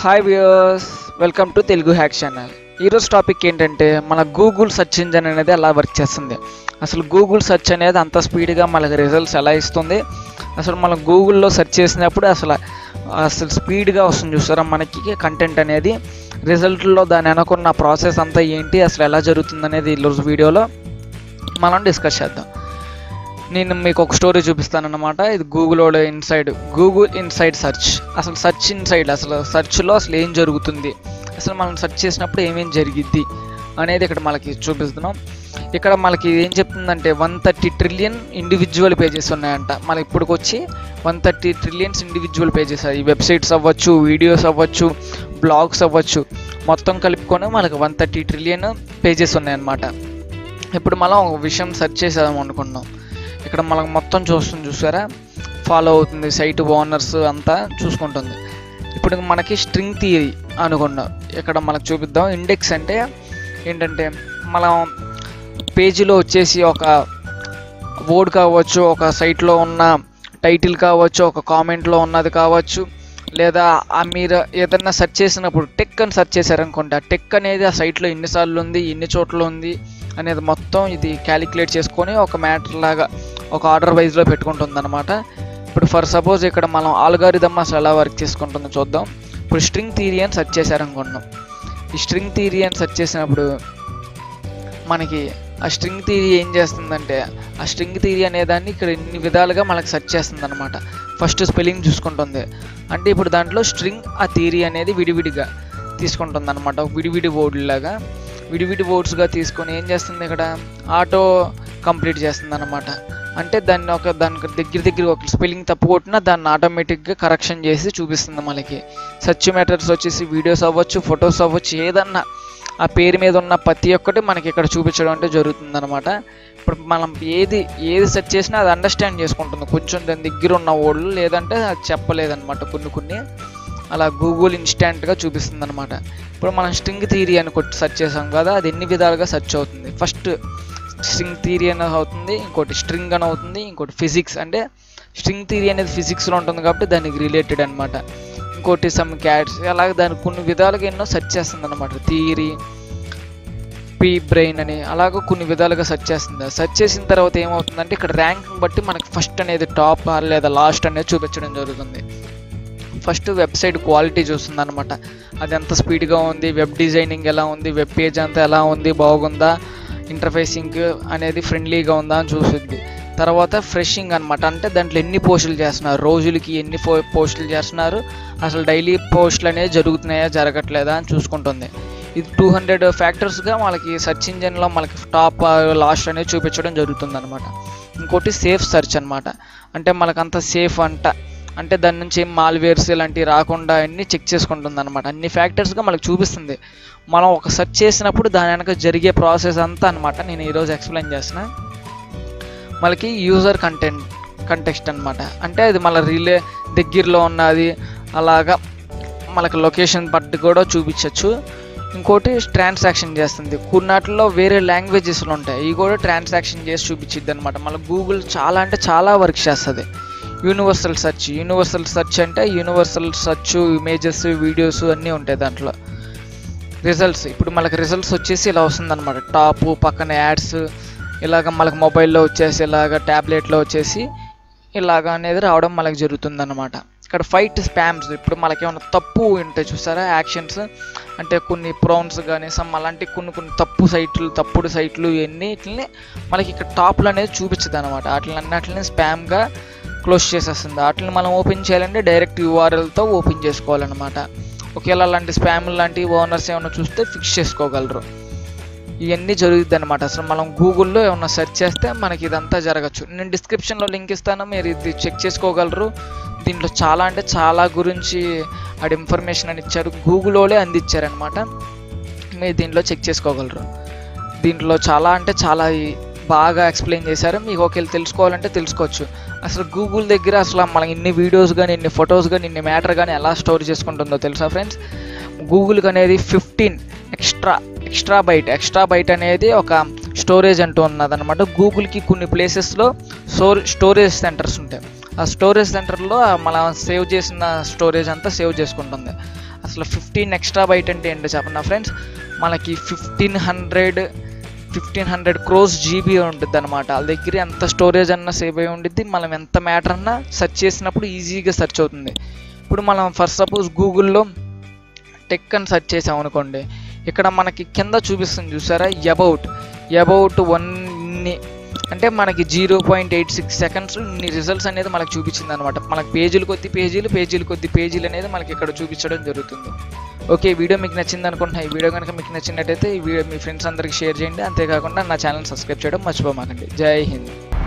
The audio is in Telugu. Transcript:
hi viewers welcome to Telugu hack channel ఈరోజు టాపిక్ ఏంటంటే మన గూగుల్ సెర్చ్ ఇంజన్ అనేది ఎలా వర్క్ చేస్తుంది అసలు గూగుల్ సెర్చ్ అనేది అంత స్పీడ్గా మనకి రిజల్ట్స్ ఎలా ఇస్తుంది అసలు మనం గూగుల్లో సెర్చ్ చేసినప్పుడు అసలు అసలు స్పీడ్గా వస్తుంది చూసారా మనకి కంటెంట్ అనేది రిజల్ట్లో దాని అనుకున్న ప్రాసెస్ అంతా ఏంటి అసలు ఎలా జరుగుతుంది అనేది ఈరోజు వీడియోలో మనం డిస్కస్ చేద్దాం నేను మీకు ఒక స్టోరీ చూపిస్తానన్నమాట ఇది Google inside Google inside search అసలు సెర్చ్ ఇన్సైడ్ అసలు సెర్చ్లో అసలు ఏం జరుగుతుంది అసలు మనం సెర్చ్ చేసినప్పుడు ఏమేం జరిగిద్ది అనేది ఇక్కడ మనకి చూపిస్తున్నాం ఇక్కడ మనకి ఏం చెప్తుందంటే one thirty trillion individual pages ఉన్నాయంట మనకి ఇప్పటికి వచ్చి one thirty trillions individual pages ఈ వెబ్సైట్స్ అవ్వచ్చు వీడియోస్ అవ్వచ్చు బ్లాగ్స్ అవ్వచ్చు మొత్తం కలుపుకొని మనకి వన్ థర్టీ ట్రిలియన్ పేజెస్ ఉన్నాయన్నమాట ఇప్పుడు మనం ఒక విషయం సెర్చ్ చేసాము అనుకున్నాం ఇక్కడ మనకు మొత్తం చూస్తుంది చూసారా ఫాలో అవుతుంది సైట్ ఓనర్స్ అంతా చూసుకుంటుంది ఇప్పుడు మనకి స్ట్రింగ్ థియరీ అనుకున్నాం ఇక్కడ మనకు చూపిద్దాం ఇండెక్స్ అంటే ఏంటంటే మనం పేజీలో వచ్చేసి ఒక వర్డ్ కావచ్చు ఒక సైట్లో ఉన్న టైటిల్ కావచ్చు ఒక కామెంట్లో ఉన్నది కావచ్చు లేదా ఆ మీరు ఏదన్నా సెర్చ్ చేసినప్పుడు టెక్ అని సెర్చ్ చేశారనుకోండి ఆ టెక్ అనేది ఆ సైట్లో ఎన్నిసార్లు ఉంది ఎన్ని చోట్ల ఉంది అనేది మొత్తం ఇది క్యాలిక్యులేట్ చేసుకొని ఒక మ్యాటర్ లాగా ఒక ఆర్డర్ వైజ్లో పెట్టుకుంటుంది అనమాట ఇప్పుడు ఫర్ సపోజ్ ఇక్కడ మనం ఆల్గారిథమ్ అసలు ఎలా వర్క్ చేసుకుంటుందో చూద్దాం ఇప్పుడు స్ట్రింగ్ థియరీ అని సెర్చ్ చేశారనుకుంటున్నాం ఈ స్ట్రింగ్ థియరీ అని సెర్చ్ చేసినప్పుడు మనకి ఆ స్ట్రింగ్ థియరీ ఏం చేస్తుందంటే ఆ స్ట్రింగ్ థియరీ అనేదాన్ని ఇక్కడ ఇన్ని విధాలుగా మనకు సెర్చ్ చేస్తుంది అనమాట ఫస్ట్ స్పెల్లింగ్ చూసుకుంటుంది అంటే ఇప్పుడు దాంట్లో స్ట్రింగ్ ఆ థియరీ అనేది విడివిడిగా తీసుకుంటుంది అనమాట విడివిడి లాగా విడివిడి వర్డ్స్గా తీసుకొని ఏం చేస్తుంది ఇక్కడ ఆటో కంప్లీట్ చేస్తుంది అనమాట అంటే దాన్ని ఒక దానికి దగ్గర దగ్గర ఒక స్పెల్లింగ్ తప్పు కొట్టినా దాన్ని ఆటోమేటిక్గా కరెక్షన్ చేసి చూపిస్తుంది మనకి సర్చ్ మ్యాటర్స్ వచ్చేసి వీడియోస్ అవ్వచ్చు ఫొటోస్ అవ్వచ్చు ఏదన్నా ఆ పేరు మీద ఉన్న ప్రతి ఒక్కటి మనకి ఇక్కడ చూపించడం అంటే జరుగుతుంది అనమాట ఇప్పుడు మనం ఏది ఏది సెర్చ్ చేసినా అది అండర్స్టాండ్ చేసుకుంటుంది కొంచెం దాని దగ్గర ఉన్న వాళ్ళు లేదంటే అది చెప్పలేదన్నమాట కొన్ని కొన్ని అలా గూగుల్ ఇన్స్టాంట్గా చూపిస్తుంది అనమాట ఇప్పుడు మనం స్ట్రింగ్ థియరీ అని కొట్టి సెర్చ్ చేసాం కదా అది ఎన్ని విధాలుగా సెర్చ్ అవుతుంది ఫస్ట్ స్ట్రింగ్ థియరీ అని అవుతుంది ఇంకోటి స్ట్రింగ్ అని అవుతుంది ఇంకోటి ఫిజిక్స్ అంటే స్ట్రింగ్ థియరీ అనేది ఫిజిక్స్లో ఉంటుంది కాబట్టి దానికి రిలేటెడ్ అనమాట ఇంకోటి సమ్ క్యాట్స్ అలాగే దానికి కొన్ని విధాలుగా ఎన్నో సెర్చ్ చేస్తుంది అనమాట థియరీ పీ బ్రెయిన్ అని అలాగ కొన్ని విధాలుగా సెర్చ్ చేస్తుంది సెర్చ్ చేసిన తర్వాత ఏమవుతుందంటే ఇక్కడ ర్యాంకింగ్ బట్టి మనకి ఫస్ట్ అనేది టాప్ లేదా లాస్ట్ అనేది చూపించడం జరుగుతుంది ఫస్ట్ వెబ్సైట్ క్వాలిటీ చూస్తుంది అనమాట అది ఎంత స్పీడ్గా ఉంది వెబ్ డిజైనింగ్ ఎలా ఉంది వెబ్ పేజ్ అంతా ఎలా ఉంది బాగుందా ఇంటర్ఫేసింగ్ అనేది ఫ్రెండ్లీగా ఉందా అని చూస్తుంది తర్వాత ఫ్రెషింగ్ అనమాట అంటే దాంట్లో ఎన్ని పోస్టులు చేస్తున్నారు రోజులకి ఎన్ని పో పోస్టులు చేస్తున్నారు అసలు డైలీ పోస్టులు అనేది జరుగుతున్నాయా జరగట్లేదా అని చూసుకుంటుంది ఇది టూ హండ్రెడ్ ఫ్యాక్టర్స్గా మనకి సెర్చ్ ఇంజన్లో మనకి టాప్ లాస్ట్ అనేది చూపించడం జరుగుతుంది అనమాట ఇంకోటి సేఫ్ సెర్చ్ అనమాట అంటే మనకంత సేఫ్ అంట అంటే దాని నుంచి ఏం మాల్వేర్స్ ఇలాంటివి రాకుండా అన్ని చెక్ చేసుకుంటుంది అనమాట అన్ని ఫ్యాక్టర్స్గా మనకు చూపిస్తుంది మనం ఒక సెర్చ్ చేసినప్పుడు దాని వెనక జరిగే ప్రాసెస్ అంతా అనమాట నేను ఈరోజు ఎక్స్ప్లెయిన్ చేసిన మనకి యూజర్ కంటెంట్ కంటెక్స్ట్ అనమాట అంటే అది మన రిలే దగ్గరలో ఉన్నది అలాగా మనకి లొకేషన్ బట్టి కూడా చూపించవచ్చు ఇంకోటి ట్రాన్సాక్షన్ చేస్తుంది కొన్నాటిలో వేరే లాంగ్వేజెస్లో ఉంటాయి ఇవి కూడా ట్రాన్సాక్షన్ చేసి చూపించిద్ది అనమాట మళ్ళీ గూగుల్ చాలా అంటే చాలా వర్క్ చేస్తుంది యూనివర్సల్ సెర్చ్ యూనివర్సల్ సెర్చ్ అంటే యూనివర్సల్ సెర్చ్ ఇమేజెస్ వీడియోస్ అన్నీ ఉంటాయి దాంట్లో రిజల్ట్స్ ఇప్పుడు మనకి రిజల్ట్స్ వచ్చేసి ఇలా వస్తుందన్నమాట టాప్ పక్కన యాడ్స్ ఇలాగ మనకి మొబైల్లో వచ్చేసి ఇలాగ ట్యాబ్లెట్లో వచ్చేసి ఇలాగ అనేది రావడం మనకి జరుగుతుందన్నమాట ఇక్కడ ఫైట్ స్పామ్స్ ఇప్పుడు మనకి ఏమైనా తప్పు ఉంటాయి చూసారా యాక్షన్స్ అంటే కొన్ని ప్రౌన్స్ కానీ సమ్ అలాంటి కొన్ని కొన్ని తప్పు సైట్లు తప్పుడు సైట్లు ఇవన్నిటిని మనకి ఇక్కడ టాప్లో అనేది చూపించదు అనమాట వాటిని అన్నిటిని స్పామ్గా క్లోజ్ చేసేస్తుంది వాటిని మనం ఓపెన్ చేయాలంటే డైరెక్ట్ యూఆర్ఎల్తో ఓపెన్ చేసుకోవాలన్నమాట ఒకవేళ అలాంటి స్పామ్ లాంటి ఓనర్స్ ఏమైనా చూస్తే ఫిక్స్ చేసుకోగలరు ఇవన్నీ జరుగుద్ది అనమాట అసలు మనం గూగుల్లో ఏమన్నా సెర్చ్ చేస్తే మనకి ఇదంతా జరగచ్చు నేను డిస్క్రిప్షన్లో లింక్ ఇస్తాను మీరు ఇది చెక్ చేసుకోగలరు దీంట్లో చాలా అంటే చాలా గురించి ఆడ ఇన్ఫర్మేషన్ అని ఇచ్చారు గూగుల్ అందించారనమాట మీరు దీంట్లో చెక్ చేసుకోగలరు దీంట్లో చాలా అంటే చాలా బాగా ఎక్స్ప్లెయిన్ చేశారు మీకు ఒకవేళ తెలుసుకోవాలంటే తెలుసుకోవచ్చు అసలు గూగుల్ దగ్గర అసలు మనకి ఇన్ని వీడియోస్ కానీ ఇన్ని ఫొటోస్ కానీ ఇన్ని మ్యాటర్ కానీ ఎలా స్టోర్ చేసుకుంటుందో తెలుసా ఫ్రెండ్స్ గూగుల్కి అనేది fifteen extra extra byte extra byte అనేది ఒక స్టోరేజ్ అంటూ ఉన్నదన్నమాట గూగుల్కి కొన్ని ప్లేసెస్లో స్టోర్ స్టోరేజ్ సెంటర్స్ ఉంటాయి ఆ స్టోరేజ్ సెంటర్లో మనం సేవ్ చేసిన స్టోరేజ్ అంతా సేవ్ చేసుకుంటుంది అసలు ఫిఫ్టీన్ ఎక్స్ట్రా బైట్ అంటే ఏంటో చెప్పండి ఫ్రెండ్స్ మనకి fifteen hundred fifteen hundred crores GB ఉంటుంది అనమాట వాళ్ళ దగ్గర ఎంత స్టోరేజ్ అన్నా సేవ్ అయి ఉండిద్ది మనం ఎంత మ్యాటర్ అన్నా సెర్చ్ చేసినప్పుడు ఈజీగా సెర్చ్ అవుతుంది ఇప్పుడు మనం ఫస్ట్ సపోజ్ గూగుల్లో టెక్ అని సెర్చ్ చేసాం అనుకోండి ఇక్కడ మనకి కింద చూపిస్తుంది చూసారా అబౌట్ అబౌట్ వన్ అంటే మనకి zero point eight six seconds ఇన్ని రిజల్ట్స్ అనేది మనకి చూపించింది అనమాట మనకి పేజీలు కొద్ది పేజీలు పేజీలు కొద్ది పేజీలు అనేది మనకి ఇక్కడ చూపించడం జరుగుతుంది ఓకే వీడియో మీకు నచ్చింది అనుకుంటున్నా ఈ వీడియో కనుక మీకు నచ్చినట్టయితే ఈ వీడియో మీ ఫ్రెండ్స్ అందరికి షేర్ చేయండి అంతేకాకుండా నా ఛానల్ సబ్స్క్రైబ్ చేయడం మర్చిపోమాకండి జై హింద్